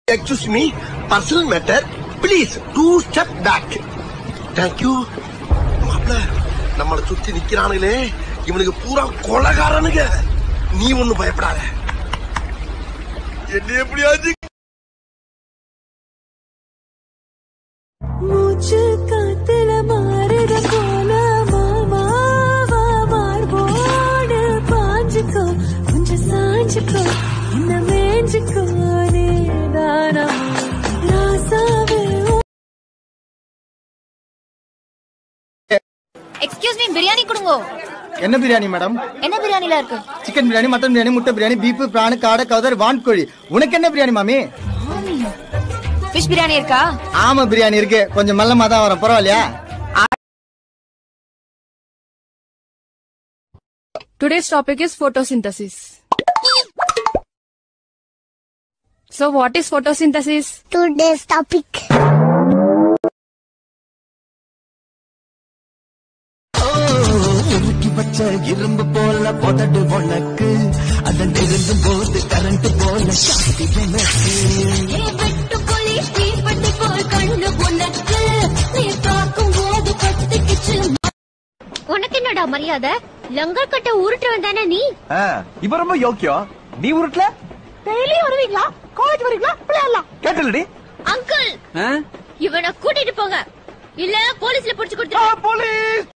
Excuse me personal matter please two step back thank you மாப்ள நம்மளை சுத்தி நிக்கிறானுங்களே இவனுக்கு பூரா கொலகாரனுங்க நீ ஒண்ணு பயப்படாத என்ன எப்படியாச்சு மூச்சு காத்துல மாறுற போல மாமாவா மார்போடு பாஞ்சுக்கோ கொஞ்சம் சாஞ்சுக்கோ என்ன மேஞ்சுக்கோ நீதானம் ராசாவே எக்ஸ்கியூஸ் மீ பிரியாணி கொடுங்க என்ன பிரியாணி மேடம் என்ன பிரியாணில இருக்கு சிக்கன் பிரியாணி மட்டன் பிரியாணி முட்டை பிரியாணி பீஃப் பிரான் காடை கவுதர் வான்கோழி உனக்கு என்ன பிரியாணி மாமி ஃபிஷ் பிரியாணி இருக்கா ஆமா பிரியாணி இருக்கு கொஞ்சம் மெல்லமா தான் வரும் பரவாயில்லையா Today's topic is photosynthesis. So what is photosynthesis? Today's topic. உருக்கி வச்ச இரும்பு போல புதடு உனக்கு அதன் நெருங்கும் போது கரண்ட் போல சக்தி எனக்கு உனக்கு என்னடா மரியாதை லங்கர் கட்ட உருட்டுவன் தானே நீ இப்ப ரொம்ப யோக்கியம் நீ உருட்டல டெய்லி வருவீங்களா காலேஜ் வரீங்களா விளையாடலாம் கேட்டலடி அங்கிள் இவனை கூட்டிட்டு போங்க இல்ல போலீஸ்ல புடிச்சு கொடுத்து போலீஸ்